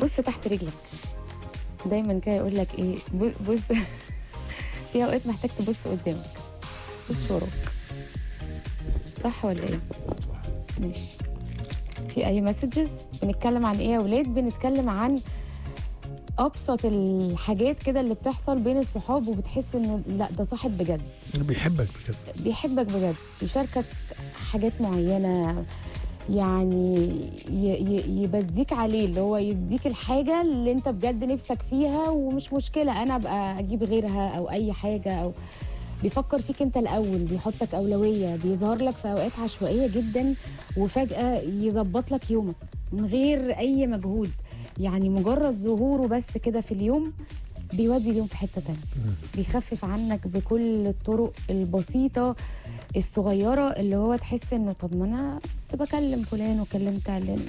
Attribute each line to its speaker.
Speaker 1: بص تحت رجلك دايما كده يقول لك ايه ب- بص في اوقات محتاج تبص قدامك بص وراك صح ولا ايه ماشي في اي مسجز بنتكلم عن ايه يا ولاد بنتكلم عن ابسط الحاجات كده اللي بتحصل بين الصحاب وبتحس انه لا ده صاحب بجد
Speaker 2: اللي بيحبك بجد
Speaker 1: بيحبك بجد يشاركك حاجات معينة يعني ي- ي- يبديك عليه اللي هو يديك الحاجة اللي انت بجد نفسك فيها ومش مشكلة انا ابقى اجيب غيرها او اي حاجة او بيفكر فيك انت الاول بيحطك اولوية بيظهر لك في اوقات عشوائية جدا وفجأة يظبط لك يومك من غير اي مجهود يعني مجرد ظهوره بس كده في اليوم بيودي اليوم في حتة تانية بيخفف عنك بكل الطرق البسيطة الصغيرة اللي هو تحس انه طب ما انا كنت بكلم فلان وكلمت علان